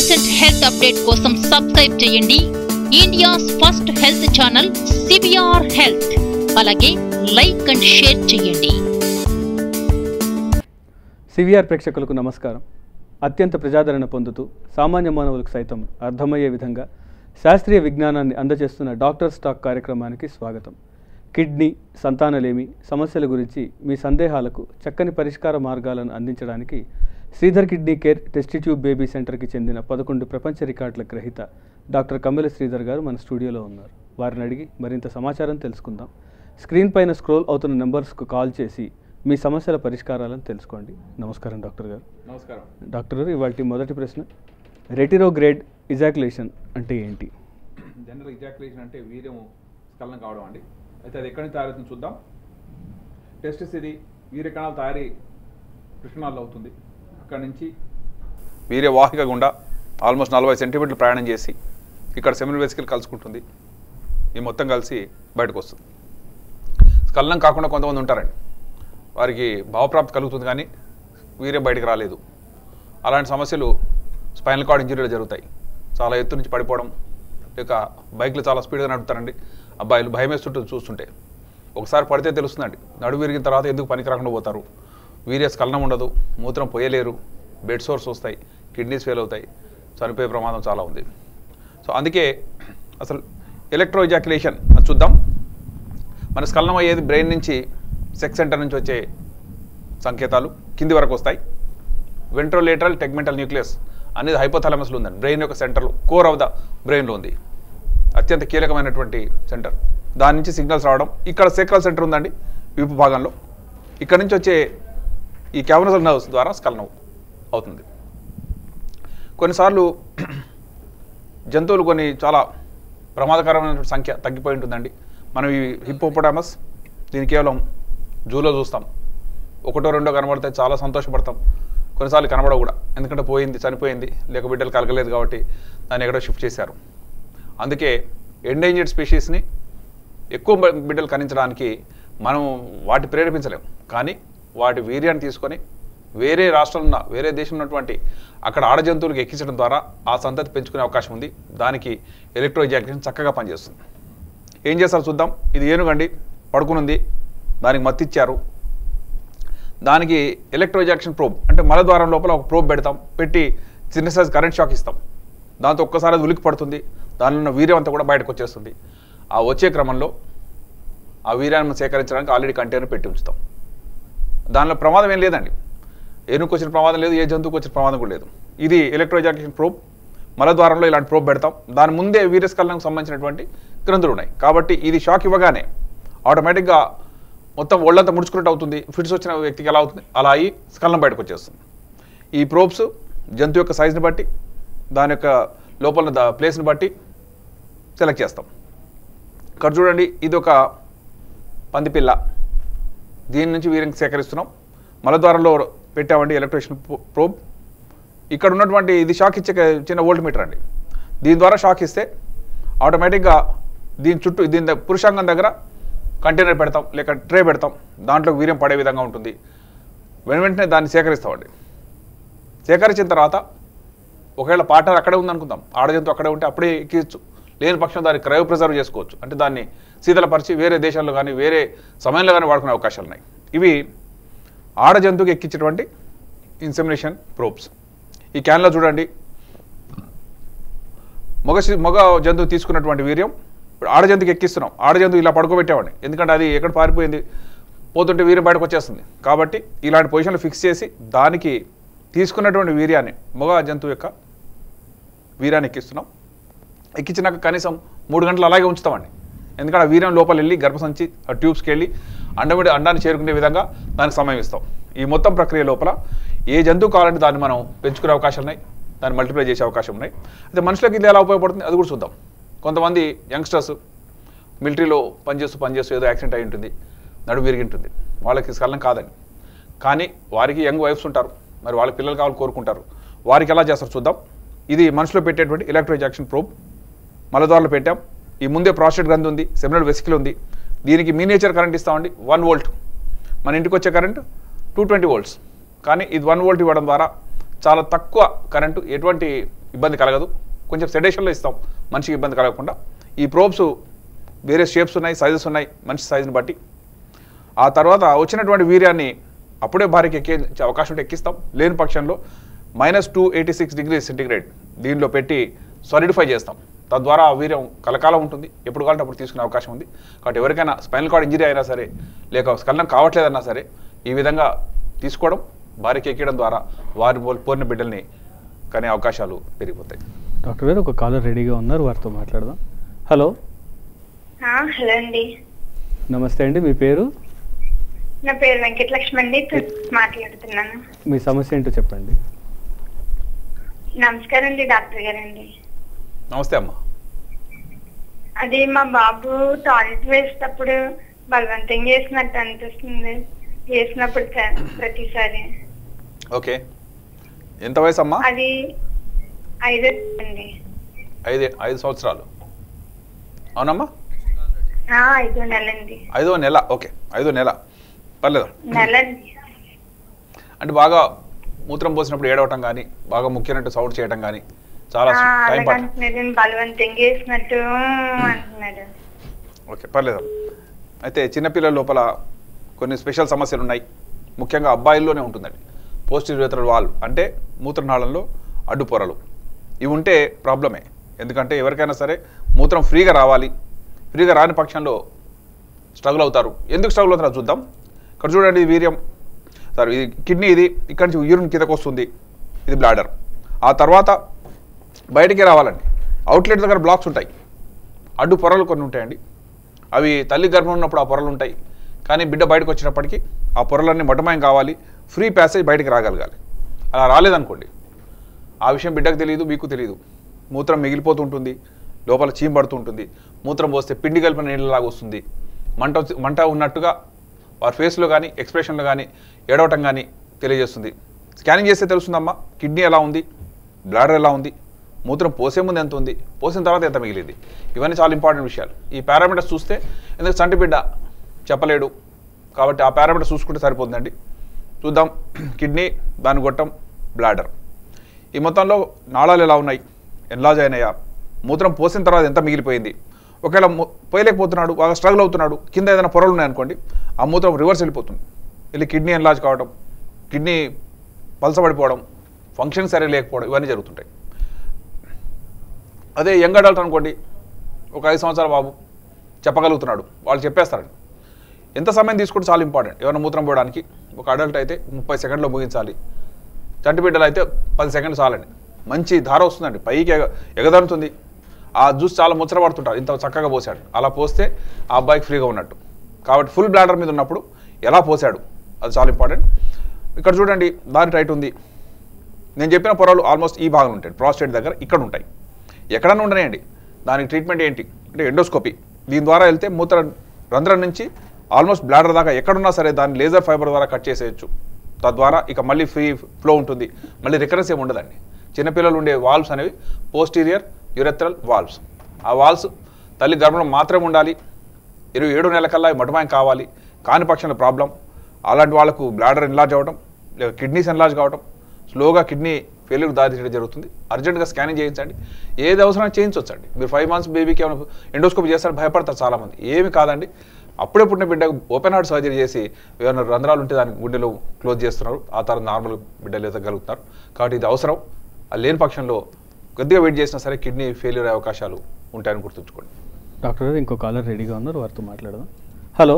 Latest health update కోసం subscribe చేయండి India's first health channel CBR health అలాగే like and share చేయండి CVR ప్రేక్షకులకు నమస్కారం అత్యంత ప్రజాదరణ పొందుతూ సామాన్య మానవులకు సైతం అర్థమయ్యే విధంగా శాస్త్రీయ విజ్ఞానాన్ని అందజేస్తున్న డాక్టర్ స్టాక్ కార్యక్రమానికి స్వాగతం కిడ్నీ సంతానలేమి సమస్యల గురించి మీ సందేహాలకు చక్కని పరిష్కార మార్గాలను అందించడానికి Sridhar kidney care test tube baby సెంటర్కి చెందిన పదకొండు ప్రపంచ రికార్డుల గ్రహీత డాక్టర్ కమ్మెల శ్రీధర్ గారు మన స్టూడియోలో ఉన్నారు వారిని అడిగి మరింత సమాచారం తెలుసుకుందాం స్క్రీన్ పైన స్క్రోల్ అవుతున్న నెంబర్స్కు కాల్ చేసి మీ సమస్యల పరిష్కారాలను తెలుసుకోండి నమస్కారం డాక్టర్ గారు నమస్కారం డాక్టర్ గారు ఇవాళ మొదటి ప్రశ్న రెటిరోగ్రేడ్ ఇజాక్యులేషన్ అంటే ఏంటి జనరల్ ఇజాక్యులేషన్ అంటే వీర్యం స్ఖలనం కావడం అండి అయితే అది ఎక్కడి నుంచి తయారవుతుంది చూద్దాం టెస్టిస్ ఇది వీర్య కణాలు తయారీ కృష్ణాల్లో అవుతుంది అక్కడ నుంచి వీర్య వాహిక గుండా ఆల్మోస్ట్ నలభై సెంటీమీటర్లు ప్రయాణం చేసి ఇక్కడ సెమినల్ వెసికల్ కలుసుకుంటుంది ఈ మొత్తం కలిసి బయటకు వస్తుంది స్ఖలనం కాకుండా కొంతమంది ఉంటారండి వారికి భావప్రాప్తి కలుగుతుంది కానీ వీర్యం బయటకు రాలేదు అలాంటి సమస్యలు స్పైనల్ కార్డ్ ఇంజరీలు జరుగుతాయి చాలా ఎత్తు నుంచి పడిపోవడం లేక బైక్లు చాలా స్పీడ్గా నడుపుతారండి అబ్బాయిలు భయం వేస్తుంటుంది చూస్తుంటే ఒకసారి పడితే తెలుస్తుందండి నడువు విరిగిన తర్వాత ఎందుకు పనికి రాకుండా పోతారు వీర్య స్ఖలనం ఉండదు మూత్రం పోయలేరు బెడ్ సోర్స్ వస్తాయి కిడ్నీస్ ఫెయిల్ అవుతాయి చనిపోయే ప్రమాదం చాలా ఉంది సో అందుకే అసలు ఎలక్ట్రో ఎజాక్యులేషన్ అది చూద్దాం మన స్ఖలనం అయ్యేది బ్రెయిన్ నుంచి సెక్స్ సెంటర్ నుంచి వచ్చే సంకేతాలు కింది వరకు వస్తాయి వెంట్రోలేటరల్ టెగ్మెంటల్ న్యూక్లియస్ అనేది హైపోథాలమస్లో ఉందండి బ్రెయిన్ యొక్క సెంటర్లో కోర్ ఆఫ్ ద బ్రెయిన్లో ఉంది అత్యంత కీలకమైనటువంటి సెంటర్ దాని నుంచి సిగ్నల్స్ రావడం ఇక్కడ సేక్రల్ సెంటర్ ఉందండి వీపు భాగంలో ఇక్కడ నుంచి వచ్చే ఈ క్యావనసల్ నర్వ్స్ ద్వారా స్కలనం అవుతుంది కొన్నిసార్లు జంతువులు కొన్ని చాలా ప్రమాదకరమైనటువంటి సంఖ్య తగ్గిపోయి ఉంటుందండి మనం ఈ హిప్పోపటామస్ దీన్ని కేవలం జూలో చూస్తాం ఒకటో రెండో కనబడితే చాలా సంతోషపడతాం కొన్నిసార్లు కనబడవు కూడా ఎందుకంటే పోయింది చనిపోయింది లేక బిడ్డలు కలగలేదు కాబట్టి దాన్ని ఎక్కడో షిఫ్ట్ చేశారు అందుకే ఎండేంజర్డ్ స్పీషీస్ని ఎక్కువ బ- బిడ్డలు కనించడానికి మనం వాటి ప్రేరేపించలేం కానీ వాటి వీర్యాన్ని తీసుకొని వేరే రాష్ట్రంలో ఉన్న వేరే దేశంలో ఉన్నటువంటి అక్కడ ఆడ జంతువులకు ఎక్కించడం ద్వారా ఆ సంతతి పెంచుకునే అవకాశం ఉంది దానికి ఎలక్ట్రో ఎజాక్యులేషన్ చక్కగా పనిచేస్తుంది ఏం చేస్తారు చూద్దాం ఇది ఏనుగండి పడుకునుంది దానికి మత్తిచ్చారు దానికి ఎలక్ట్రోజాక్షన్ ప్రోబ్ అంటే మలద్వారం లోపల ఒక ప్రోబ్ పెడతాం పెట్టి చిన్న సైజ్ కరెంట్ షాక్ ఇస్తాం దాంతో ఒక్కసారి అది ఉలికి పడుతుంది దానిలో ఉన్న వీర్యం అంతా కూడా బయటకు వచ్చేస్తుంది ఆ వచ్చే క్రమంలో ఆ వీర్యాన్ని మనం సేకరించడానికి ఆల్రెడీ కంటైనర్ పెట్టి ఉంచుతాం దానిలో ప్రమాదం ఏం లేదండి ఏనుగుకి వచ్చిన ప్రమాదం లేదు ఏ జంతువుకి వచ్చిన ప్రమాదం కూడా లేదు ఇది ఎలక్ట్రోజాక్షన్ ప్రోబ్ మలద్వారంలో ఇలాంటి ప్రోబ్ పెడతాం దాని ముందే వీరస్కలనకు సంబంధించినటువంటి గ్రంథులు ఉన్నాయి కాబట్టి ఇది షాక్ ఇవ్వగానే ఆటోమేటిక్గా మొత్తం ఒళ్ళంతా ముడుచుకున్నట్టు అవుతుంది ఫిట్స్ వచ్చిన వ్యక్తికి ఎలా అవుతుంది అలా అయ్యి స్కలనం బయటకు వచ్చేస్తుంది ఈ ప్రోబ్స్ జంతు యొక్క సైజుని బట్టి దాని యొక్క లోపల ద ప్లేస్ని బట్టి సెలెక్ట్ చేస్తాం ఇక్కడ చూడండి ఇది ఒక పందిపిల్ల దీని నుంచి వీరిని సేకరిస్తున్నాం మలద్వారంలో పెట్టామండి ఎలక్ట్రిషన్ ప్రోబ్ ఇక్కడ ఉన్నటువంటి ఇది షాక్ ఇచ్చే క- చిన్న వోల్ట్ మీటర్ అండి దీని ద్వారా షాక్ ఇస్తే ఆటోమేటిక్గా దీని చుట్టూ దీని ద- పురుషాంగం దగ్గర కంటైనర్ పెడతాం లేక ట్రే పెడతాం దాంట్లో వీర్యం పడే విధంగా ఉంటుంది వెను వెంటనే దాన్ని సేకరిస్తామండి సేకరించిన తర్వాత ఒకవేళ పార్ట్నర్ అక్కడే ఉందనుకుందాం ఆడజంతు అక్కడే ఉంటే అప్పుడే ఎక్కించు లేని పక్షం దాన్ని క్రయో ప్రిజర్వ్ చేసుకోవచ్చు అంటే దాన్ని శీతలపరిచి వేరే దేశాల్లో కానీ వేరే సమయంలో కానీ వాడుకునే అవకాశాలు ఉన్నాయి ఇవి ఆడ జంతువుకి ఎక్కించేటువంటి ఇన్సెమినేషన్ ప్రోబ్స్ ఈ క్యాన్లో చూడండి మగ శి- మగ జంతువు తీసుకున్నటువంటి వీర్యం ఇప్పుడు ఆడ జంతువుకి ఎక్కిస్తున్నాం ఆడ జంతువు ఇలా పడుకోబెట్టామండి ఎందుకంటే అది ఎక్కడ పారిపోయింది పోతుంటే వీర్యం బయటకు వచ్చేస్తుంది కాబట్టి ఇలాంటి పొజిషన్లో ఫిక్స్ చేసి దానికి తీసుకున్నటువంటి వీర్యాన్ని మగ జంతువు యొక్క వీర్యాన్ని ఎక్కిస్తున్నాం ఎక్కించినాక కనీసం మూడు గంటలు అలాగే ఉంచుతామండి ఎందుకంటే ఆ వీర్యం లోపల వెళ్ళి గర్భసంచి ఆ ట్యూబ్స్కి వెళ్ళి అండమిడి అండాన్ని చేరుకునే విధంగా దానికి సమయం ఇస్తాం ఈ మొత్తం ప్రక్రియ లోపల ఏ జంతువు కావాలంటే దాన్ని మనం పెంచుకునే అవకాశాలు ఉన్నాయి దాన్ని మల్టిప్లై చేసే అవకాశం ఉన్నాయి అయితే మనుషులకు ఇది ఎలా ఉపయోగపడుతుంది అది కూడా చూద్దాం కొంతమంది యంగ్స్టర్స్ మిలిటరీలో పనిచేస్తూ పనిచేస్తూ ఏదో యాక్సిడెంట్ అయి ఉంటుంది నడుము విరిగి ఉంటుంది వాళ్ళకి స్కలనం కాదండి కానీ వారికి యంగ్ వైఫ్స్ ఉంటారు మరి వాళ్ళ పిల్లలు కావాలి కోరుకుంటారు వారికి ఎలా చేస్తారు చూద్దాం ఇది మనుషులో పెట్టేటువంటి ఎలక్ట్రోజాక్షన్ ప్రోబ్ మలద్వారలో పెట్టాం ఈ ముందే ప్రాస్టేట్ గ్రంథి ఉంది సెమినల్ వెసికల్ ఉంది దీనికి మీనేచర్ కరెంట్ ఇస్తామండి వన్ వోల్ట్ మన ఇంటికి వచ్చే కరెంట్ టూ ట్వంటీ వోల్ట్స్ కానీ ఇది వన్ వోల్ట్ ఇవ్వడం ద్వారా చాలా తక్కువ కరెంటు ఎటువంటి ఇబ్బంది కలగదు కొంచెం సెడేషన్లో ఇస్తాం మనిషికి ఇబ్బంది కలగకుండా ఈ ప్రోబ్స్ వేరే షేప్స్ ఉన్నాయి సైజెస్ ఉన్నాయి మనిషి సైజుని బట్టి ఆ తర్వాత వచ్చినటువంటి వీర్యాన్ని అప్పుడే భార్యకి ఎక్కే అవకాశం ఉంటే ఎక్కిస్తాం లేని పక్షంలో minus two eighty six degree centigrade దీనిలో పెట్టి సాలిడిఫై చేస్తాం తద్వారా ఆ వీర్యం కలకాలం ఉంటుంది ఎప్పుడు కావాలంటే అప్పుడు తీసుకునే అవకాశం ఉంది కాబట్టి ఎవరికైనా స్పైనల్ కార్డ్ ఇంజరీ అయినా సరే లేక స్కలనం కావట్లేదన్నా సరే ఈ విధంగా తీసుకోవడం భార్యకి ఎక్కడం ద్వారా వారి పోరిన బిడ్డల్ని కనే అవకాశాలు పెరిగిపోతాయి డాక్టర్ గారు ఒక కాలర్ రెడీగా ఉన్నారు వారితో మాట్లాడదాం హలో ఆ, హలో అండి నమస్తే అండి మీ పేరు నా పేరు వెంకటలక్ష్మి అండి తుని మాట్లాడుతున్నాను మీ సమస్య ఏంటో చెప్పండి నమస్కారం అండి డాక్టర్ గారండి నమస్తే అమ్మా అది మా బాబు టాయిలెట్ వేసేటప్పుడు బలవంతంగా చేసినట్టు అనిపిస్తుంది చేసినప్పుడు ప్ర- ప్రతిసారి ఓకే ఎంత వయసు అమ్మా అది ఐదు అండి ఐదు ఐదు సంవత్సరాలు అవునమ్మా ఆ, ఐదో నెలండి ఐదో నెల ఓకే ఐదో నెల పర్లేదు నెల అండి అంటే బాగా మూత్రం పోసినప్పుడు ఏడవటం కానీ బాగా ముఖ్యనట్టు సౌండ్ చేయటం కానీ చాలా ఆ, టైం అలాగే పడుతుంది అంటున్నాడు బలవంతంగా చేసినట్టు అంటున్నాడు ఓకే పర్లేదు అయితే చిన్నపిల్లల లోపల కొన్ని స్పెషల్ సమస్యలు ఉన్నాయి ముఖ్యంగా అబ్బాయిల్లోనే ఉంటుందండి పోస్ట్ యూరేథరల్ వాల్వ్ అంటే మూత్రనాళంలో అడ్డు పొరలు ఇవి ఉంటే ప్రాబ్లమే ఎందుకంటే ఎవరికైనా సరే మూత్రం ఫ్రీగా రావాలి ఫ్రీగా రాని పక్షంలో స్ట్రగుల్ అవుతారు ఎందుకు స్ట్రగుల్ అవుతారో చూద్దాం ఇక్కడ చూడండి ఇది వీర్యం సారీ ఇది కిడ్నీ ఇది ఇక్కడి నుంచి యూరిన్ కిందకు వస్తుంది ఇది బ్లాడర్ ఆ తర్వాత బయటికి రావాలండి అవుట్లెట్ దగ్గర బ్లాక్స్ ఉంటాయి అడ్డు పొరలు కొన్ని ఉంటాయండి అవి తల్లి గర్భం ఉన్నప్పుడు ఆ పొరలు ఉంటాయి కానీ బిడ్డ బయటకు వచ్చినప్పటికీ ఆ పొరలన్నీ మటమయం కావాలి ఫ్రీ ప్యాసేజ్ బయటికి రాగలగాలి అలా రాలేదనుకోండి ఆ విషయం బిడ్డకు తెలియదు మీకు తెలియదు మూత్రం మిగిలిపోతుంటుంది లోపల చీమ్ పడుతుంటుంది మూత్రం పోస్తే పిండి కలిపిన నీళ్ళలాగా వస్తుంది మంట వచ్చి- మంట ఉన్నట్టుగా వారి ఫేస్లో కానీ ఎక్స్ప్రెషన్లో కానీ ఏడవటం కానీ తెలియజేస్తుంది స్కానింగ్ చేస్తే తెలుస్తుందమ్మా కిడ్నీ ఎలా ఉంది బ్లాడర్ ఎలా ఉంది మూత్రం పోసే ముందు ఎంత ఉంది పోసిన తర్వాత ఎంత మిగిలింది ఇవన్నీ చాలా ఇంపార్టెంట్ విషయాలు ఈ పారామీటర్స్ చూస్తే ఎందుకు చంటి బిడ్డ చెప్పలేడు కాబట్టి ఆ పారామీటర్స్ చూసుకుంటే సరిపోతుందండి చూద్దాం కిడ్నీ దాని గొట్టం బ్లాడర్ ఈ మొత్తంలో నాళాలు ఎలా ఉన్నాయి ఎన్లాజ్ అయినాయా మూత్రం పోసిన తర్వాత ఎంత మిగిలిపోయింది ఒకవేళ ము- పోయలేకపోతున్నాడు బాగా స్ట్రగుల్ అవుతున్నాడు కింద ఏదైనా పొరలు ఉన్నాయనుకోండి ఆ మూత్రం రివర్స్ వెళ్ళిపోతుంది వెళ్ళి కిడ్నీ ఎన్లాజ్ కావడం కిడ్నీ పలసబడిపోవడం ఫంక్షన్ సరే లేకపోవడం ఇవన్నీ జరుగుతుంటాయి అదే యంగ్ అడల్ట్ అనుకోండి ఒక ఐదు సంవత్సరాల బాబు చెప్పగలుగుతున్నాడు వాళ్ళు చెప్పేస్తారండి ఎంత సమయం తీసుకుంటే చాలా ఇంపార్టెంట్ ఎవరైనా మూత్రం పోవడానికి ఒక అడల్ట్ అయితే ముప్పై సెకండ్లో ముగించాలి చంటి బిడ్డలు అయితే పది సెకండ్లు చాలండి మంచి ధార వస్తుందండి పైకి ఎగ ఎగదనుతుంది ఆ జ్యూస్ చాలా ముచ్చట పడుతుంటారు ఇంత చక్కగా పోసాడు అలా పోస్తే ఆ అబ్బాయికి ఫ్రీగా ఉన్నట్టు కాబట్టి ఫుల్ బ్లాడర్ మీద ఉన్నప్పుడు ఎలా పోసాడు అది చాలా ఇంపార్టెంట్ ఇక్కడ చూడండి దారి టైట్ ఉంది నేను చెప్పిన పొరలు ఆల్మోస్ట్ ఈ భాగం ఉంటాయి ప్రాస్టేట్ దగ్గర ఇక్కడ ఉంటాయి ఎక్కడన్నా ఉండనేయండి దానికి ట్రీట్మెంట్ ఏంటి అంటే ఎండోస్కోపీ దీని ద్వారా వెళ్తే మూత్ర రంధ్రం నుంచి ఆల్మోస్ట్ బ్లాడర్ దాకా ఎక్కడున్నా సరే దాన్ని లేజర్ ఫైబర్ ద్వారా కట్ చేసేయచ్చు తద్వారా ఇక మళ్ళీ ఫ్రీ ఫ్లో ఉంటుంది మళ్ళీ రికరెన్స్ ఏమి ఉండదండి చిన్నపిల్లలు ఉండే వాల్వ్స్ అనేవి పోస్టీరియర్ యురెథ్రల్ వాల్వ్స్ ఆ వాల్వ్స్ తల్లి గర్భంలో మాత్రమే ఉండాలి ఇరవై ఏడు నెలల కల్లా అవి మటమాయం కావాలి కాని పక్షంలో ప్రాబ్లం అలాంటి వాళ్ళకు బ్లాడర్ ఎన్లార్జ్ అవ్వడం లేదా కిడ్నీస్ ఎన్లార్జ్ కావడం స్లోగా కిడ్నీ ఫెయిల్యూర్ దారి తీయడం జరుగుతుంది అర్జెంట్గా స్కానింగ్ చేయించండి ఏది అవసరం చేయించవచ్చండి మీరు ఫైవ్ మంత్స్ బేబీకి ఏమైనా ఎండోస్కోపీ చేస్తారు భయపడతారు చాలామంది ఏమి కాదండి అప్పుడే పుట్టిన బిడ్డకు ఓపెన్ హార్ట్ సర్జరీ చేసి ఏమైనా రంధ్రాలు ఉంటే దానికి గుండెలో క్లోజ్ చేస్తున్నారు ఆ తర్వాత నార్మల్ బిడ్డలు ఎదగలుగుతున్నారు కాబట్టి ఇది అవసరం అది లేని పక్షంలో కొద్దిగా వెయిట్ చేసినా సరే కిడ్నీ ఫెయిల్యూర్ అయ్యే అవకాశాలు ఉంటాయని గుర్తుంచుకోండి డాక్టర్ గారు ఇంకో కాలర్ రెడీగా ఉన్నారు వారితో మాట్లాడదాం హలో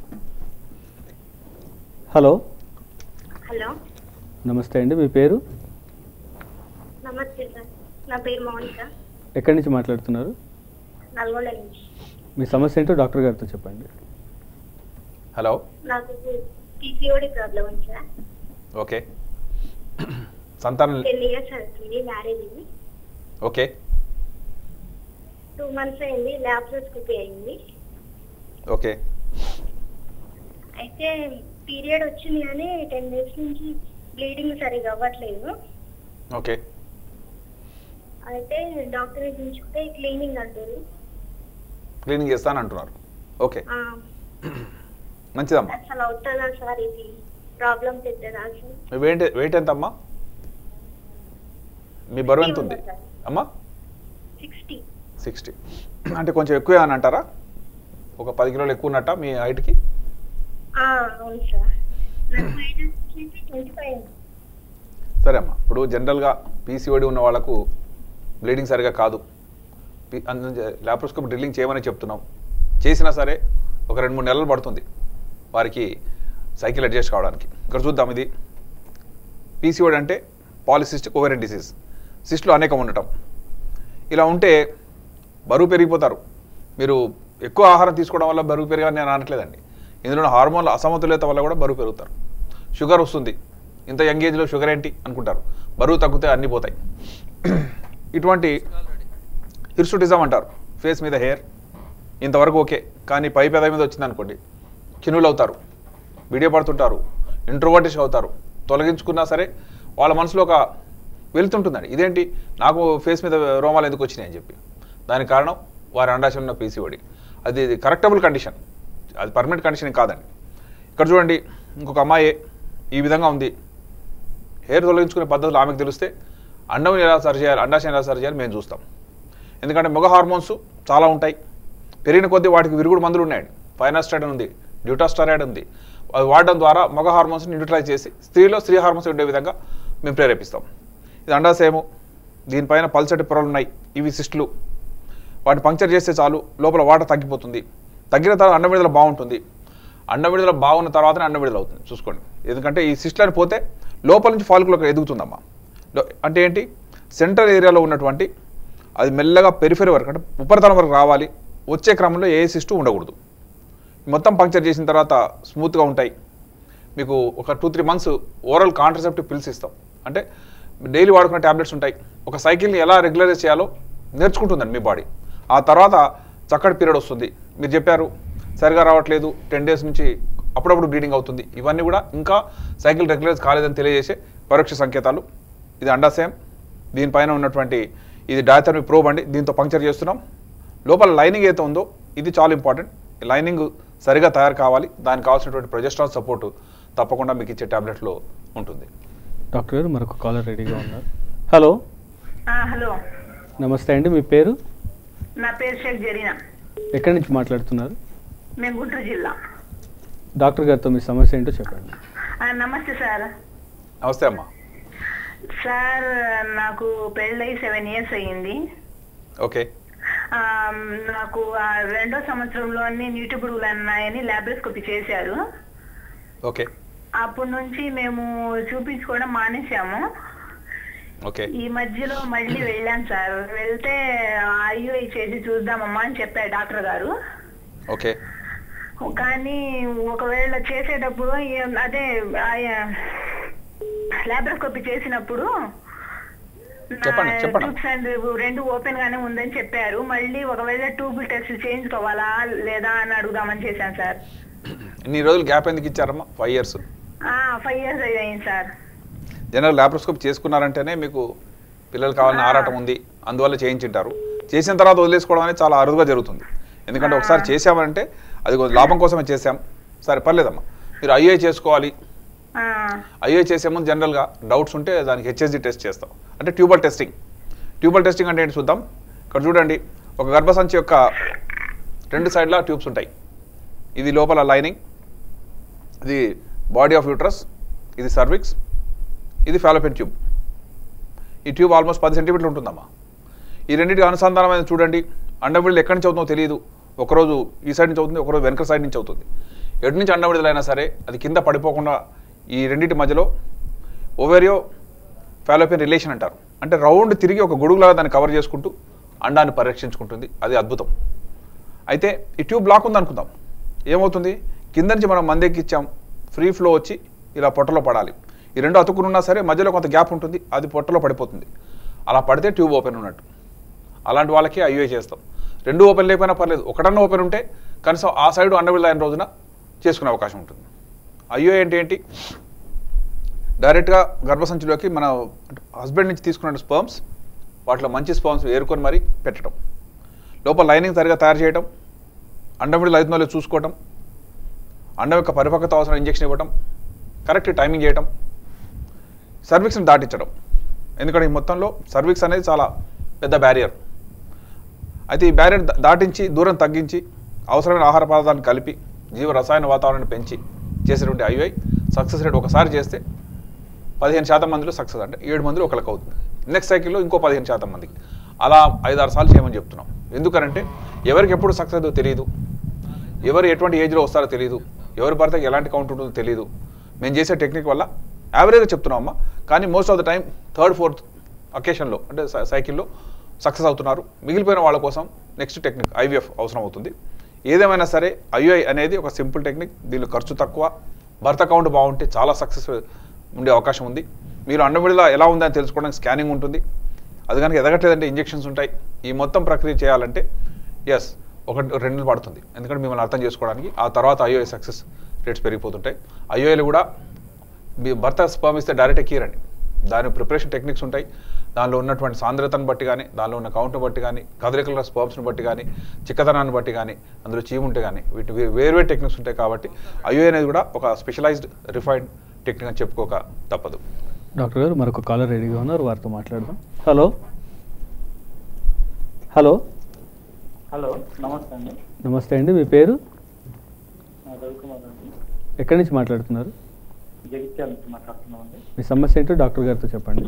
హలో హలో నమస్తే అండి మీ పేరు నమస్తే సార్ నా పేరు మౌనిక ఎక్కడి నుంచి మాట్లాడుతున్నారు నల్గొండ నుంచి మీ సమస్య ఏంటో డాక్టర్ గారితో చెప్పండి హలో నాకు పీసీఓడి ప్రాబ్లం ఉంది సార్ ఓకే సంతానం టెన్ ఇయర్స్ అవుతుంది మ్యారేజ్ అయింది ఓకే టూ మంత్స్ అయింది ల్యాప్రోస్కోపీ అయింది ఓకే అయితే పీరియడ్ వచ్చింది కానీ టెన్ డేస్ నుంచి బ్లీడింగ్ సరిగా అవ్వట్లేదు ఓకే అయితే డాక్టర్ చూసుకుంటే క్లీనింగ్ అంటారు క్లీనింగ్ చేస్తాను అంటున్నారు ఓకే ఆ, మంచిదమ్మా అసలు అవుతుందా సార్ ఇది ప్రాబ్లం పెద్దదా అసలు మీ వెయిట్ వెయిట్ ఎంతమ్మా మీ బరువు ఎంత ఉంది అమ్మా సిక్స్టీ సిక్స్టీ అంటే కొంచెం ఎక్కువ అని అంటారా ఒక పది కిలోలు ఎక్కువ ఉన్నట్ట మీ హైట్కి అవును సార్ నాకు మైనస్ వచ్చేసి ట్వంటీ ఫైవ్ సరే అమ్మా ఇప్పుడు జనరల్గా పీసీఓడి ఉన్న వాళ్ళకు బ్లీడింగ్ సరిగా కాదు ల్యాప్రోస్కోప్ డ్రిల్లింగ్ చేయమని చెప్తున్నాం చేసినా సరే ఒక రెండు మూడు నెలలు పడుతుంది వారికి సైకిల్ అడ్జస్ట్ కావడానికి ఇక్కడ చూద్దాం ఇది పీసీఓడి అంటే పాలిసిస్టిక్ ఓవెరియన్ డిసీజ్ సిస్టులు అనేకం ఉండటం ఇలా ఉంటే బరువు పెరిగిపోతారు మీరు ఎక్కువ ఆహారం తీసుకోవడం వల్ల బరువు పెరగాలని నేను అనట్లేదండి ఇందులో హార్మోన్ల అసమతుల్యత వల్ల కూడా బరువు పెరుగుతారు షుగర్ వస్తుంది ఇంత యంగ్ ఏజ్లో షుగర్ ఏంటి అనుకుంటారు బరువు తగ్గితే అన్నీ పోతాయి ఇటువంటి హిర్సుటిజం అంటారు ఫేస్ మీద హెయిర్ ఇంతవరకు ఓకే కానీ పై పెద మీద వచ్చింది అనుకోండి కినులు అవుతారు వీడియో పడుతుంటారు ఇంట్రోవర్టిష్ అవుతారు తొలగించుకున్నా సరే వాళ్ళ మనసులో ఒక వెళ్తుంటుందండి ఇదేంటి నాకు ఫేస్ మీద రోమాలు ఎందుకు వచ్చినాయి అని చెప్పి దానికి కారణం వారి అండాశయం ఉన్న పీసీఓడి అది కరెక్టబుల్ కండిషన్ అది పర్మనెంట్ కండిషన్ కాదండి ఇక్కడ చూడండి ఇంకొక అమ్మాయి ఈ విధంగా ఉంది హెయిర్ తొలగించుకునే పద్ధతులు ఆమెకు తెలిస్తే అండం ఎలా సరి చేయాలి అండాశయం ఎలా సరి చేయాలి మేము చూస్తాం ఎందుకంటే మగ హార్మోన్స్ చాలా ఉంటాయి పెరిగిన కొద్దీ వాటికి విరుగుడు మందులు ఉన్నాయండి ఫైనాస్టైడ్ ఉంది డ్యూటాస్టరాయిడ్ ఉంది అవి వాడడం ద్వారా మగ హార్మోన్స్ని న్యూట్రలైజ్ చేసి స్త్రీలో స్త్రీ హార్మోన్స్ ఉండే విధంగా మేము ప్రేరేపిస్తాం ఇది అండాశయము దీనిపైన పల్చటి పొరలు ఉన్నాయి ఇవి సిస్టులు వాటిని పంక్చర్ చేస్తే చాలు లోపల వాటర్ తగ్గిపోతుంది తగ్గిన తర్వాత అండం విడుదల బాగుంటుంది అండం విడుదల బాగున్న తర్వాతనే అండం విడుదల అవుతుంది చూసుకోండి ఎందుకంటే ఈ సిస్టులని పోతే లోపల నుంచి ఫాలికులు ఎదుగుతుందమ్మా లో- అంటే ఏంటి సెంట్రల్ ఏరియాలో ఉన్నటువంటి అది మెల్లగా పెరిఫెరీ వరకు అంటే ఉపరితలం వరకు రావాలి వచ్చే క్రమంలో ఏ సిస్టు ఉండకూడదు మొత్తం పంక్చర్ చేసిన తర్వాత స్మూత్గా ఉంటాయి మీకు ఒక two three months oral contraceptive pills ఇస్తాం అంటే డైలీ వాడుకునే ట్యాబ్లెట్స్ ఉంటాయి ఒక సైకిల్ని ఎలా రెగ్యులరైజ్ చేయాలో నేర్చుకుంటుందండి మీ బాడీ ఆ తర్వాత చక్కటి పీరియడ్ వస్తుంది మీరు చెప్పారు సరిగా రావట్లేదు టెన్ డేస్ నుంచి అప్పుడప్పుడు బ్లీడింగ్ అవుతుంది ఇవన్నీ కూడా ఇంకా సైకిల్ రెగ్యులరైజ్ కాలేదని తెలియజేసే పరోక్ష సంకేతాలు ఇది అండాశయం దీనిపైన ఉన్నటువంటి ఇది డయాథర్మిక్ ప్రోబ్ అండి దీంతో పంక్చర్ చేస్తున్నాం లోపల లైనింగ్ ఏదైతే ఉందో ఇది చాలా ఇంపార్టెంట్ ఈ లైనింగ్ సరిగా తయారు కావాలి దానికి కావాల్సినటువంటి ప్రొజెస్ట్రాన్ సపోర్ట్ తప్పకుండా మీకు ఇచ్చే టాబ్లెట్లో ఉంటుంది డాక్టర్ గారు మరొక కాలర్ రెడీగా ఉన్నారు హలో హలో నమస్తే అండి మీ పేరు నా పేరు షేక్ జరీనా ఎక్కడి నుంచి మాట్లాడుతున్నారు మేము గుంటూరు జిల్లా డాక్టర్ గారితో మీ సమస్య ఏంటో చెప్పండి ఆ, నమస్తే సార్ నమస్తే అమ్మా సార్ నాకు పెళ్ళై సెవెన్ ఇయర్స్ అయ్యింది ఓకే ఆ, నాకు ఆ రెండో సంవత్సరంలోని నీటి పురుగులు అన్నాయని ల్యాబ్రోస్కోపీ చేశారు ఓకే అప్పటి నుంచి మేము చూపించుకోవడం మానేశాము ఓకే ఈ మధ్యలో మళ్ళీ వెళ్ళాం సార్ వెళ్తే ఐయుఐ చేసి చూద్దామమ్మా అని చెప్పారు డాక్టర్ గారు ఓకే కానీ ఒకవేళ చేసేటప్పుడు ఏం- అదే లాబ్రోస్కోపీ చేసినప్పుడు చెప్పండి, చెప్పండి. ట్యూబ్స్ అండ్ రెండు ఓపెన్ గానే ఉందని చెప్పారు మళ్ళీ ఒకవేళ ట్యూబ్ టెస్ట్ చేయించుకోవాలా లేదా అని అడుగుదామని చేశాను సార్ ఇన్ని రోజులు గ్యాప్ ఎందుకు ఇచ్చారమ్మా ఫైవ్ ఇయర్స్ ఫైవ్ ఇయర్స్ అయ్యింది సార్ జనరల్ ల్యాప్రోస్కోప్ చేసుకున్నారంటేనే మీకు పిల్లలు కావాలని ఆరాటం ఉంది అందువల్ల చేయించుంటారు చేసిన తర్వాత వదిలేసుకోవడం అనేది చాలా అరుదుగా జరుగుతుంది ఎందుకంటే ఒకసారి చేసామంటే అది కొంచెం లాభం కోసమే చేసాం సరే పర్లేదమ్మా మీరు ఐఏ చేసుకోవాలి ఆ, ఐఏ చేసే ముందు జనరల్గా డౌట్స్ ఉంటే దానికి హెచ్ఎస్జి టెస్ట్ చేస్తాం అంటే ట్యూబల్ టెస్టింగ్ ట్యూబల్ టెస్టింగ్ అంటే ఏంటి చూద్దాం ఇక్కడ చూడండి ఒక గర్భసంచి యొక్క రెండు సైడ్ల ట్యూబ్స్ ఉంటాయి ఇది లోపల లైనింగ్ ఇది బాడీ ఆఫ్ యూట్రస్ ఇది సర్విక్స్ ఇది ఫాలోపిన్ ట్యూబ్ ఈ ట్యూబ్ ఆల్మోస్ట్ పది సెంటీమీటర్లు ఉంటుందమ్మా ఈ రెండింటికి అనుసంధానమైన చూడండి అండవిడుదల ఎక్కడి నుంచి అవుతుందో తెలియదు ఒకరోజు ఈ సైడ్ నుంచి అవుతుంది ఒకరోజు వెనక సైడ్ నుంచి అవుతుంది ఎటు నుంచి అండవిడుదలైనా సరే అది కింద పడిపోకుండా ఈ రెండింటి మధ్యలో ఓవేరియో ఫాలోపియన్ రిలేషన్ అంటారు అంటే రౌండ్ తిరిగి ఒక గొడుగులాగా దాన్ని కవర్ చేసుకుంటూ అండాన్ని పరిరక్షించుకుంటుంది అది అద్భుతం అయితే ఈ ట్యూబ్ బ్లాక్ ఉంది అనుకుందాం ఏమవుతుంది కింద నుంచి మనం మందెక్కి ఇచ్చాం ఫ్రీ ఫ్లో వచ్చి ఇలా పొట్టలో పడాలి ఈ రెండు అతుక్కునున్నా సరే మధ్యలో కొంత గ్యాప్ ఉంటుంది అది పొట్టలో పడిపోతుంది అలా పడితే ట్యూబ్ ఓపెన్ ఉన్నట్టు అలాంటి వాళ్ళకి ఐఏ చేస్తాం రెండు ఓపెన్ లేకపోయినా పర్లేదు ఒకటన్నా ఓపెన్ ఉంటే కనీసం ఆ సైడ్ అండవిల్ అయిన రోజున చేసుకునే అవకాశం ఉంటుంది ఐఓ ఏంటి ఏంటి డైరెక్ట్గా గర్భసంచిలోకి మన హస్బెండ్ నుంచి తీసుకున్న స్పర్మ్స్ వాటిలో మంచి స్పర్మ్స్ ఏరుకొని మరీ పెట్టడం లోపల లైనింగ్ సరిగా తయారు చేయడం అండం విడుదల అవుతుందో లేదో చూసుకోవటం అండం యొక్క పరిపక్వత అవసరం ఇంజెక్షన్ ఇవ్వటం కరెక్ట్ టైమింగ్ చేయటం సర్వీక్స్ని దాటించడం ఎందుకంటే ఈ మొత్తంలో సర్వీక్స్ అనేది చాలా పెద్ద బ్యారియర్ అయితే ఈ బ్యారియర్ దా- దాటించి దూరం తగ్గించి అవసరమైన ఆహార పదార్థాలను కలిపి జీవ రసాయన వాతావరణాన్ని పెంచి చేసేటువంటి ఐఐ సక్సెస్ రేట్ ఒకసారి చేస్తే పదిహేను శాతం మందిలో సక్సెస్ అంటే ఏడు మందిలో ఒకరికి అవుతుంది నెక్స్ట్ సైకిల్లో ఇంకో పదిహేను శాతం మందికి అలా ఐదారు సార్లు చేయమని చెప్తున్నాం ఎందుకనంటే ఎవరికి ఎప్పుడు సక్సెస్ అవుతుందో తెలియదు ఎవరు ఎటువంటి ఏజ్లో వస్తారో తెలియదు ఎవరి భర్తకి ఎలాంటి కౌంట్ ఉంటుందో తెలియదు మేము చేసే టెక్నిక్ వల్ల యావరేజ్గా చెప్తున్నాం అమ్మా కానీ most of the time third fourth అకేషన్లో అంటే సై- సైకిల్లో సక్సెస్ అవుతున్నారు మిగిలిపోయిన వాళ్ళ కోసం నెక్స్ట్ టెక్నిక్ ఐవీఎఫ్ అవసరం అవుతుంది ఏదేమైనా సరే ఐయుఐ అనేది ఒక సింపుల్ టెక్నిక్ దీనిలో ఖర్చు తక్కువ భర్త కౌంట్ బాగుంటే చాలా సక్సెస్ ఉండే అవకాశం ఉంది మీరు అండమిడిలా ఎలా ఉందని తెలుసుకోవడానికి స్కానింగ్ ఉంటుంది అది కనుక ఎదగట్లేదంటే ఇంజెక్షన్స్ ఉంటాయి ఈ మొత్తం ప్రక్రియ చేయాలంటే ఎస్ ఒక రెండు నెలలు పడుతుంది ఎందుకంటే మిమ్మల్ని అర్థం చేసుకోవడానికి ఆ తర్వాత ఐఓఐ సక్సెస్ రేట్స్ పెరిగిపోతుంటాయి ఐఓఐలు కూడా మీ భర్త స్పర్మ్ ఇస్తే డైరెక్ట్ ఎక్కిరండి దాని ప్రిపరేషన్ టెక్నిక్స్ ఉంటాయి దానిలో ఉన్నటువంటి సాంద్రతను బట్టి కానీ దానిలో ఉన్న కౌంట్ని బట్టి కానీ కదలికల స్పర్మ్స్ని బట్టి కానీ చిక్కదనాన్ని బట్టి కానీ అందులో చీము ఉంటే కానీ వీటి వే- వేరు వేరు టెక్నిక్స్ ఉంటాయి కాబట్టి ఐఓఐ అనేది కూడా ఒక స్పెషలైజ్డ్ రిఫైన్డ్ టెక్నిక్ అని చెప్పుకోక తప్పదు డాక్టర్ గారు మరొక కాలర్ రెడీగా ఉన్నారు వారితో మాట్లాడదాం హలో హలో హలో నమస్తే అండి నమస్తే అండి మీ పేరు ఆ, రవికుమార్ అండి ఎక్కడి నుంచి మాట్లాడుతున్నారు జగిత్యాల నుంచి మాట్లాడుతున్నాం అండి మీ సమస్య ఏంటో డాక్టర్ గారితో చెప్పండి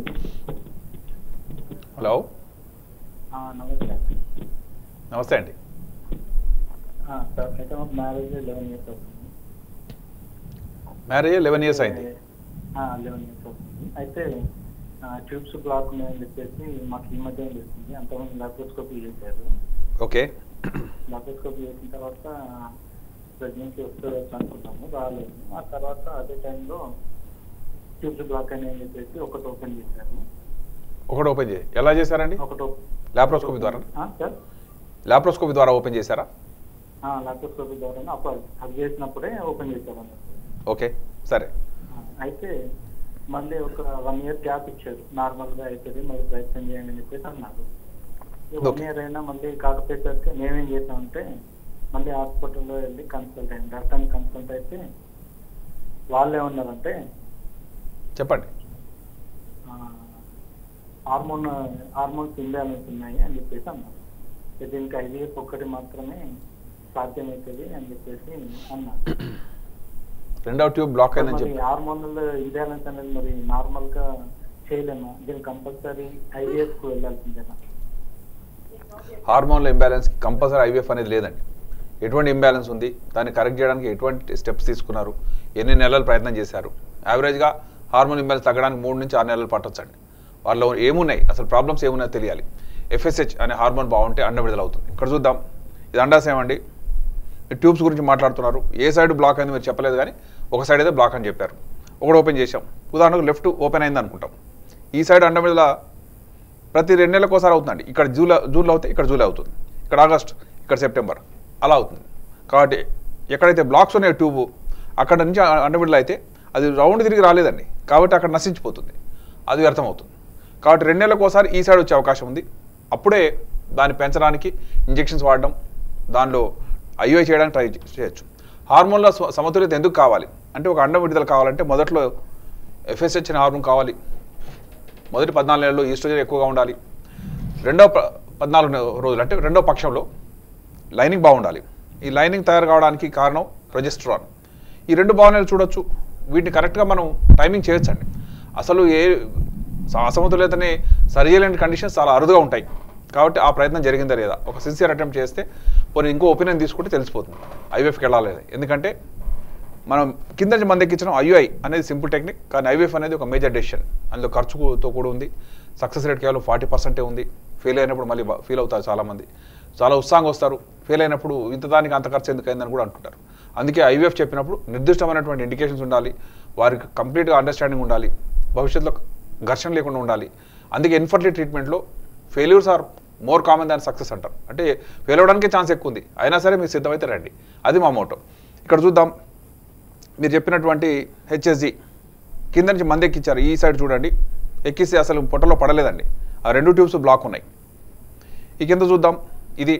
హలో ఆ, నమస్తే అండి నమస్తే అండి ఆ, సార్ అయితే మాకు మ్యారేజ్ లెవెన్ ఇయర్స్ అవుతుంది మ్యారేజ్ లెవెన్ ఇయర్స్ అయింది లెవెన్ ఇయర్స్ అవుతుంది అయితే ట్యూబ్స్ బ్లాక్ ఉన్నాయని చెప్పేసి మాకు ఈ మధ్య తెలుస్తుంది అంతకుముందు లాప్రోస్కోపీ చేశారు ఓకే లాప్రోస్కోపీ చేసిన తర్వాత ప్రెగ్నెన్సీ వస్తుంది అనుకున్నాము రాలేదు ఆ తర్వాత అదే టైంలో ట్యూబ్స్ బ్లాక్ అయినాయని చెప్పేసి ఒకటి ఓపెన్ చేశారు ఒకటి ఓపెన్ చేయి ఎలా చేశారండి ఒకటి లాప్రోస్కోపీ ద్వారా ఆ, సార్ లాప్రోస్కోపీ ద్వారా ఓపెన్ చేశారా లాప్రోస్కోపీ ద్వారా అప్పుడు అది చేసినప్పుడే ఓపెన్ చేశారు అన్నట్టు ఓకే సరే ఆ, అయితే మళ్ళీ ఒక వన్ ఇయర్ గ్యాప్ ఇచ్చారు నార్మల్ గా అవుతుంది మరి ప్రయత్నం చేయండి అని చెప్పేసి అన్నారు వన్ Okay. ఇయర్ అయినా మళ్ళీ కాకపోయేసరికి మేమేం చేసామంటే మళ్ళీ హాస్పిటల్లో వెళ్ళి కన్సల్ట్ అయింది డాక్టర్ని కన్సల్ట్ అయితే వాళ్ళు ఏమన్నారంటే చెప్పండి హార్మోన్ హార్మోన్స్ ఇంబ్యాలెన్స్ ఉన్నాయి అని చెప్పేసి అన్నారు ఇక దీనికి ఐవీఎఫ్ ఒక్కటి మాత్రమే సాధ్యమవుతుంది అని చెప్పేసి అన్నారు రెండవ ట్యూబ్ బ్లాక్ అయిందని మరి చెప్పి హార్మోనల్ ఇంబ్యాలెన్స్ అనేది మరి నార్మల్ గా చేయలేము దీనికి కంపల్సరీ ఐవీఎఫ్ కు వెళ్ళాల్సిందేనా హార్మోన్ల ఇంబ్యాలెన్స్కి కంపల్సరీ ఐవీఎఫ్ అనేది లేదండి ఎటువంటి ఇంబ్యాలెన్స్ ఉంది దాన్ని కరెక్ట్ చేయడానికి ఎటువంటి స్టెప్స్ తీసుకున్నారు ఎన్ని నెలలు ప్రయత్నం చేశారు యావరేజ్గా హార్మోన్ ఇంబ్యాలెన్స్ తగ్గడానికి మూడు నుంచి ఆరు నెలలు పట్టొచ్చండి వాళ్ళలో ఏమున్నాయి అసలు ప్రాబ్లమ్స్ ఏమున్నాయో తెలియాలి ఎఫ్ఎస్హెచ్ అనే హార్మోన్ బాగుంటే అండ విడుదల అవుతుంది ఇక్కడ చూద్దాం ఇది అండాశయం అండి ఈ ట్యూబ్స్ గురించి మాట్లాడుతున్నారు ఏ సైడ్ బ్లాక్ అయింది మీరు చెప్పలేదు కానీ ఒక సైడ్ అయితే బ్లాక్ అని చెప్పారు ఒకటి ఓపెన్ చేశాం ఉదాహరణకు లెఫ్ట్ ఓపెన్ అయింది అనుకుంటాం ఈ సైడ్ అండ విడుదల ప్రతి రెండు నెలలకు ఒకసారి అవుతుందండి ఇక్కడ జూలై జూన్లో అవుతే ఇక్కడ జూలై అవుతుంది ఇక్కడ ఆగస్ట్ ఇక్కడ సెప్టెంబర్ అలా అవుతుంది కాబట్టి ఎక్కడైతే బ్లాక్స్ ఉన్నాయో ట్యూబ్ అక్కడ నుంచి అండవిడలు అయితే అది రౌండ్ తిరిగి రాలేదండి కాబట్టి అక్కడ నశించిపోతుంది అది వ్యర్థమవుతుంది కాబట్టి రెండు నెలలకు ఒకసారి ఈ సైడ్ వచ్చే అవకాశం ఉంది అప్పుడే దాన్ని పెంచడానికి ఇంజెక్షన్స్ వాడడం దానిలో ఐఓఐ చేయడానికి ట్రై చేయొచ్చు హార్మోన్ల స- సమతుల్యత ఎందుకు కావాలి అంటే ఒక అండం విడుదల కావాలంటే మొదట్లో ఎఫ్ఎస్హెచ్ అనే హార్మోన్ కావాలి మొదటి పద్నాలుగు నెలల్లో ఈస్ట్రోజన్ ఎక్కువగా ఉండాలి రెండో ప- పద్నాలుగు నె- రోజులు అంటే రెండో పక్షంలో లైనింగ్ బాగుండాలి ఈ లైనింగ్ తయారు కావడానికి కారణం ప్రొజెస్ట్రాన్ ఈ రెండు భావనలు చూడొచ్చు వీటిని కరెక్ట్గా మనం టైమింగ్ చేయొచ్చండి అసలు ఏ స- అసమతుల్యతని సరిచేయలేని కండిషన్స్ చాలా అరుదుగా ఉంటాయి కాబట్టి ఆ ప్రయత్నం జరిగిందా లేదా ఒక సిన్సియర్ అటెంప్ట్ చేస్తే పోనీ ఇంకో ఒపీనియన్ తీసుకుంటే తెలిసిపోతుంది ఐవీఎఫ్కి వెళ్ళాలి ఎందుకంటే మనం కింద నుంచి మంది ఎక్కించడం ఐయుఐ అనేది సింపుల్ టెక్నిక్ కానీ ఐవీఎఫ్ అనేది ఒక మేజర్ డెసిషన్ అందులో ఖర్చుతో కూడా ఉంది సక్సెస్ రేట్ కేవలం ఫార్టీ పర్సెంటే ఉంది ఫెయిల్ అయినప్పుడు మళ్ళీ ఫీల్ అవుతారు చాలామంది చాలా ఉత్సాహంగా వస్తారు ఫెయిల్ అయినప్పుడు ఇంత దానికి అంత ఖర్చు ఎందుకు అయిందని కూడా అంటుంటారు అందుకే ఐవీఎఫ్ చెప్పినప్పుడు నిర్దిష్టమైనటువంటి ఇండికేషన్స్ ఉండాలి వారికి కంప్లీట్గా అండర్స్టాండింగ్ ఉండాలి భవిష్యత్తులో ఘర్షణ లేకుండా ఉండాలి అందుకే ఇన్ఫర్టిలిటీ ట్రీట్మెంట్లో failures are more common than success అంటారు అంటే ఫెయిల్ అవడానికే ఛాన్స్ ఎక్కువ ఉంది అయినా సరే మీరు సిద్ధమైతే రండి అది మా మోటో ఇక్కడ చూద్దాం మీరు చెప్పినటువంటి హెచ్ఎస్జి కింద నుంచి మంది ఎక్కించారు ఈ సైడ్ చూడండి ఎక్కిస్తే అసలు పొట్టలో పడలేదండి ఆ రెండు ట్యూబ్స్ బ్లాక్ ఉన్నాయి ఈ కింద చూద్దాం ఇది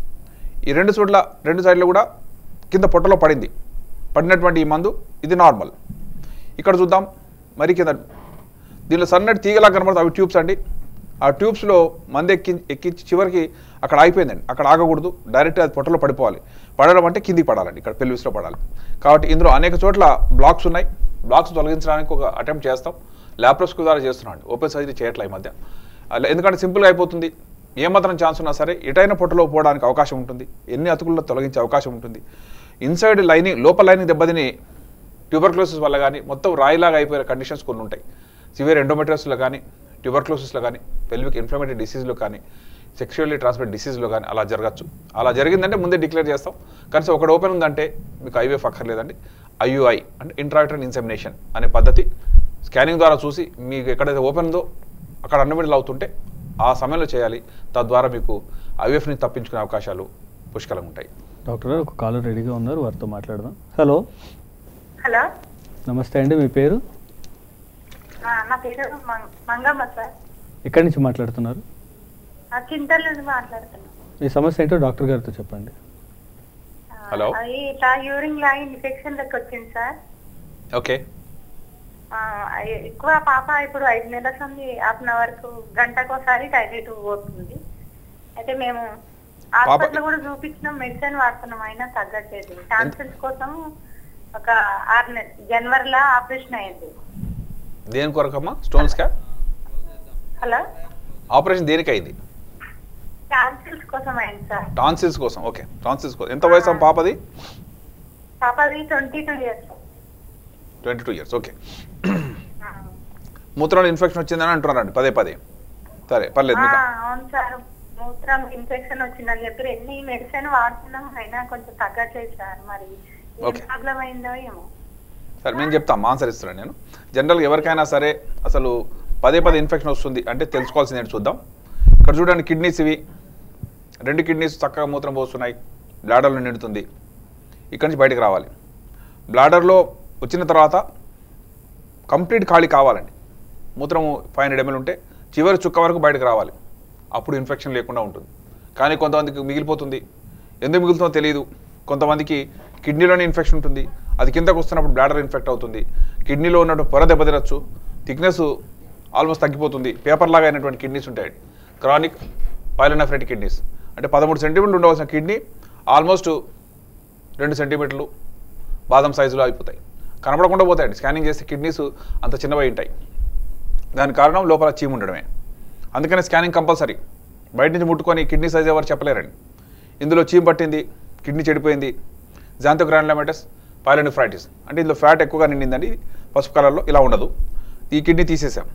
ఈ రెండు చోట్ల రెండు సైడ్లు కూడా కింద పొట్టలో పడింది పడినటువంటి ఈ మందు ఇది నార్మల్ ఇక్కడ చూద్దాం మరి కింద దీనిలో సన్నటి తీగలా కనబడుతుంది అవి ట్యూబ్స్ అండి ఆ ట్యూబ్స్లో మంది ఎక్కి ఎక్కించి చివరికి అక్కడ ఆగిపోయిందండి అక్కడ ఆగకూడదు డైరెక్ట్ అది పొట్టలో పడిపోవాలి పడడం అంటే కిందికి పడాలండి ఇక్కడ పెల్విస్లో పడాలి కాబట్టి ఇందులో అనేక చోట్ల బ్లాక్స్ ఉన్నాయి బ్లాక్స్ తొలగించడానికి ఒక అటెంప్ట్ చేస్తాం ల్యాప్రోస్కోప్ ద్వారా చేస్తున్నాం ఓపెన్ సర్జరీ చేయట్లే ఈ మధ్య అలా ఎందుకంటే సింపుల్గా అయిపోతుంది ఏమాత్రం ఛాన్స్ ఉన్నా సరే ఎటైన పొట్టలో పోవడానికి అవకాశం ఉంటుంది ఎన్ని అతుకుల్లో తొలగించే అవకాశం ఉంటుంది ఇన్సైడ్ లైనింగ్ లోపల లైనింగ్ దెబ్బతిని ట్యూబర్క్లోసిస్ వల్ల కానీ మొత్తం రాయిలాగా అయిపోయిన కండిషన్స్ కొన్ని ఉంటాయి సివియర్ ఎండోమెట్రస్లో కానీ ట్యూబర్క్లోసిస్లో కానీ పెల్విక్ ఇన్ఫ్లమేటరీ డిసీజ్లో కానీ సెక్షువల్లీ ట్రాన్స్మిట్ డిసీజ్లో కానీ అలా జరగచ్చు అలా జరిగిందంటే ముందే డిక్లేర్ చేస్తాం కనీసం ఒకటి ఓపెన్ ఉందంటే మీకు ఐవీఎఫ్ అక్కర్లేదండి ఐయుఐ అంటే ఇంట్రాక్టర్ ఇన్సెమినేషన్ అనే పద్ధతి స్కానింగ్ ద్వారా చూసి మీకు ఎక్కడైతే ఓపెన్ ఉందో అక్కడ అన్నిమిడలు అవుతుంటే ఆ సమయంలో చేయాలి తద్వారా మీకు ఐవీఎఫ్ని తప్పించుకునే అవకాశాలు పుష్కలంగా ఉంటాయి డాక్టర్ గారు ఒక కాలర్ రెడీగా ఉన్నారు వారితో మాట్లాడదాం హలో హలో నమస్తే అండి మీ పేరు ఆ, నా పేరు మం- మంగమ్మ సార్ ఎక్కడి నుంచి మాట్లాడుతున్నారు ఆ, చింతల నుండి మాట్లాడుతున్నాను మీ సమస్య ఏంటో డాక్టర్ గారితో చెప్పండి ఆ, హలో. అది ఇట్లా యూరిన్ లైన్ ఇన్ఫెక్షన్ లెక్క వచ్చింది సార్ ఓకే ఆ, ఎ- ఎక్కువ పాప ఇప్పుడు ఐదు నెలల నుండి హాఫ్ అన్ అవర్ కు గంటకు ఒకసారి టాయిలెట్ పోతుంది అయితే మేము హాస్పిటల్ కూడా చూపించినాం మెడిసిన్ వాడుతున్నాం అయినా తగ్గట్లేదు టాన్సిల్స్ కోసం ఒక ఆరు నెల జనవరిలో ఆపరేషన్ అయింది దేని కొరకమ్మా స్టోన్స్కా హలో ఆపరేషన్ దేనికి అయింది టాన్సిల్స్ కోసం అయింది సార్ టాన్సిల్స్ కోసం ఓకే టాన్సిల్స్ కోసం ఎంత వయసు అమ్మ పాపది పాపది twenty two years twenty two years okay మూత్రంలో ఇన్ఫెక్షన్ వచ్చిందని అంటున్నారండి పదే పదే సరే పర్లేదు మీకు అవును సార్ మూత్రం ఇన్ఫెక్షన్ వచ్చిందని చెప్పి ఎన్ని మెడిసిన్ వాడుతున్నాం అయినా కొంచెం తగ్గట్లేదు సార్ మరి ఏం Okay. ప్రాబ్లం అయిందో ఏమో సరే నేను చెప్తాను ఆన్సర్ ఇస్తున్నాను నేను జనరల్గా ఎవరికైనా సరే అసలు పదే పదే ఇన్ఫెక్షన్ వస్తుంది అంటే తెలుసుకోవాల్సింది ఏంటి చూద్దాం ఇక్కడ చూడండి కిడ్నీస్ ఇవి రెండు కిడ్నీస్ చక్కగా మూత్రం పోస్తున్నాయి బ్లాడర్లో నిండుతుంది ఇక్కడి నుంచి బయటకు రావాలి బ్లాడర్లో వచ్చిన తర్వాత కంప్లీట్ ఖాళీ కావాలండి మూత్రము ఫైవ్ హండ్రెడ్ ఎంఎల్ ఉంటే చివరి చుక్క వరకు బయటకు రావాలి అప్పుడు ఇన్ఫెక్షన్ లేకుండా ఉంటుంది కానీ కొంతమందికి మిగిలిపోతుంది ఎందుకు మిగులుతుందో తెలియదు కొంతమందికి కిడ్నీలోనే ఇన్ఫెక్షన్ ఉంటుంది అది కిందకు వస్తున్నప్పుడు బ్లాడర్ ఇన్ఫెక్ట్ అవుతుంది కిడ్నీలో ఉన్నట్టు పొర దెబ్బతినచ్చు థిక్నెస్ ఆల్మోస్ట్ తగ్గిపోతుంది పేపర్ లాగా అయినటువంటి కిడ్నీస్ ఉంటాయి క్రానిక్ పైలనఫ్రెటిక్ కిడ్నీస్ అంటే పదమూడు సెంటీమీటర్లు ఉండవలసిన కిడ్నీ ఆల్మోస్ట్ రెండు సెంటీమీటర్లు బాదం సైజులో అయిపోతాయి కనపడకుండా పోతాయండి స్కానింగ్ చేస్తే కిడ్నీస్ అంత చిన్నవై ఉంటాయి దానికి కారణం లోపల చీము ఉండడమే అందుకనే స్కానింగ్ కంపల్సరీ బయట నుంచి ముట్టుకొని కిడ్నీ సైజ్ ఎవరు చెప్పలేరండి ఇందులో చీము పట్టింది కిడ్నీ చెడిపోయింది జాంతోగ్రాన్లమెటస్ పైలోనిఫ్రైటిస్ అంటే ఇందులో ఫ్యాట్ ఎక్కువగా నిండిందండి ఇది పసుపు కలర్లో ఇలా ఉండదు ఈ కిడ్నీ తీసేసాం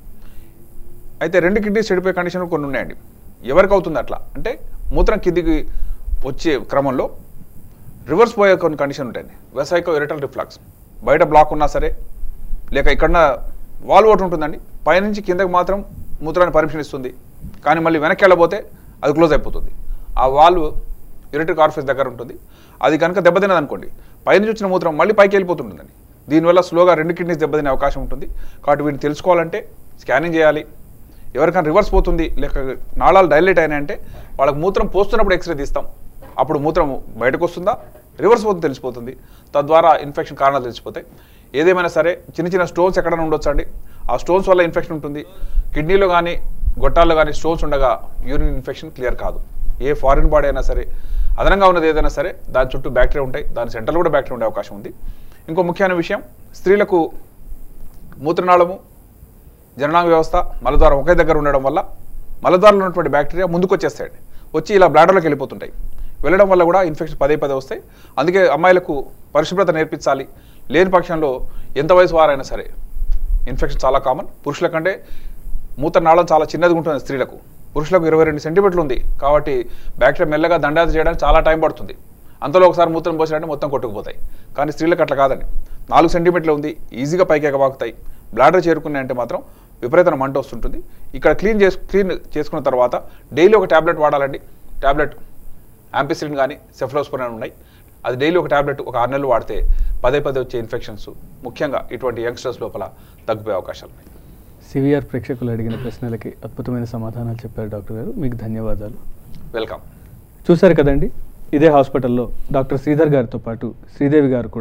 అయితే రెండు కిడ్నీస్ చెడిపోయే కండిషన్ కొన్ని ఉన్నాయండి ఎవరికి అవుతుంది అట్లా అంటే మూత్రం కిందికి వచ్చే క్రమంలో రివర్స్ పోయే కొన్ని కండిషన్ ఉంటాయండి వెసైకో ఎరిటల్ రిఫ్లక్స్ బయట బ్లాక్ ఉన్నా సరే లేక ఇక్కడ వాల్ ఒకటి ఉంటుందండి పైనుంచి కిందకి మాత్రం మూత్రాన్ని పర్మిషన్ ఇస్తుంది కానీ మళ్ళీ వెనక్కి వెళ్ళబోతే అది క్లోజ్ అయిపోతుంది ఆ వాల్వ్ ఇరిటిక్ ఆర్ఫిస్ దగ్గర ఉంటుంది అది కనుక దెబ్బతినది అనుకోండి పైనుంచి వచ్చిన మూత్రం మళ్ళీ పైకి వెళ్ళిపోతుంటుందండి దీనివల్ల స్లోగా రెండు కిడ్నీస్ దెబ్బతినే అవకాశం ఉంటుంది కాబట్టి వీటిని తెలుసుకోవాలంటే స్కానింగ్ చేయాలి ఎవరికైనా రివర్స్ పోతుంది లేక నాళాలు డైలేట్ అయినాయంటే వాళ్ళకి మూత్రం పోస్తున్నప్పుడు ఎక్స్రే తీస్తాం అప్పుడు మూత్రం బయటకు వస్తుందా రివర్స్ పోతుంది తెలిసిపోతుంది తద్వారా ఇన్ఫెక్షన్ కారణాలు తెలిసిపోతాయి ఏదేమైనా సరే చిన్న చిన్న స్టోన్స్ ఎక్కడైనా ఉండొచ్చు అండి ఆ స్టోన్స్ వల్ల ఇన్ఫెక్షన్ ఉంటుంది కిడ్నీలో కానీ గొట్టాల్లో కానీ స్టోన్స్ ఉండగా యూరిన్ ఇన్ఫెక్షన్ క్లియర్ కాదు ఏ ఫారిన్ బాడీ అయినా సరే అదనంగా ఉన్నది ఏదైనా సరే దాని చుట్టూ బ్యాక్టీరియా ఉంటాయి దాని సెంటర్లో కూడా బ్యాక్టీరియా ఉండే అవకాశం ఉంది ఇంకో ముఖ్యమైన విషయం స్త్రీలకు మూత్రనాళము జననాంగ వ్యవస్థ మలద్వారం ఒకే దగ్గర ఉండడం వల్ల మలద్వారంలో ఉన్నటువంటి బ్యాక్టీరియా ముందుకు వచ్చేస్తాయండి వచ్చి ఇలా బ్లాడర్లోకి వెళ్ళిపోతుంటాయి వెళ్ళడం వల్ల కూడా ఇన్ఫెక్షన్ పదే పదే వస్తాయి అందుకే అమ్మాయిలకు పరిశుభ్రత నేర్పించాలి లేని పక్షంలో ఎంత వయసు వారైనా సరే ఇన్ఫెక్షన్ చాలా కామన్ పురుషుల కంటే మూత్రనాళం చాలా చిన్నది ఉంటుంది స్త్రీలకు పురుషులకు ఇరవై రెండు సెంటీమీటర్లు ఉంది కాబట్టి బ్యాక్టీరియా మెల్లగా దండాది చేయడానికి చాలా టైం పడుతుంది అంతలో ఒకసారి మూత్రం పోసినట్టు మొత్తం కొట్టుకుపోతాయి కానీ స్త్రీలకు అట్లా కాదండి నాలుగు సెంటీమీటర్లు ఉంది ఈజీగా పైకి ఎగబాకుతాయి బ్లాడర్ చేరుకున్నాయంటే మాత్రం విపరీతమైన మంట వస్తుంటుంది ఇక్కడ క్లీన్ చేసు క్లీన్ చేసుకున్న తర్వాత డైలీ ఒక ట్యాబ్లెట్ వాడాలండి ట్యాబ్లెట్ యాంపిసిలిన్ కానీ సెఫ్లోస్పోరిన్ అని ఉన్నాయి అది డైలీ ఒక ట్యాబ్లెట్ ఒక ఆరు నెలలు వాడితే పదే పదే వచ్చే ఇన్ఫెక్షన్స్ ముఖ్యంగా ఇటువంటి యంగ్స్టర్స్ లోపల తగ్గిపోయే అవకాశాలు ఉన్నాయి సివిఆర్ ప్రేక్షకులు అడిగిన ప్రశ్నలకి అద్భుతమైన సమాధానాలు చెప్పారు డాక్టర్ గారు మీకు ధన్యవాదాలు వెల్కమ్ చూశారు కదండి ఇదే హాస్పిటల్లో డాక్టర్ శ్రీధర్ గారితో పాటు శ్రీదేవి గారు కూడా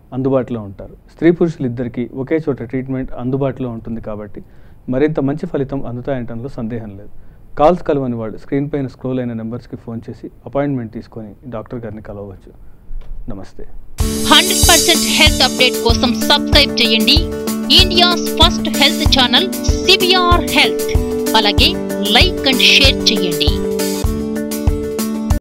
అందుబాటులో ఉంటారు స్త్రీ పురుషులు ఇద్దరికీ ఒకే చోట ట్రీట్మెంట్ అందుబాటులో ఉంటుంది కాబట్టి మరింత మంచి ఫలితం అందుతాయంటంలో సందేహం లేదు కాల్స్ కలవని వాళ్ళు స్క్రీన్ పైన స్క్రోల్ అయిన నెంబర్స్కి ఫోన్ చేసి అపాయింట్మెంట్ తీసుకొని డాక్టర్ గారిని కలవవచ్చు నమస్తే హండ్రెడ్ పర్సెంట్ హెల్త్ అప్డేట్ కోసం సబ్స్క్రైబ్ చేయండి India's first health channel CBR health అలాగే లైక్ అండ్ షేర్ చేయండి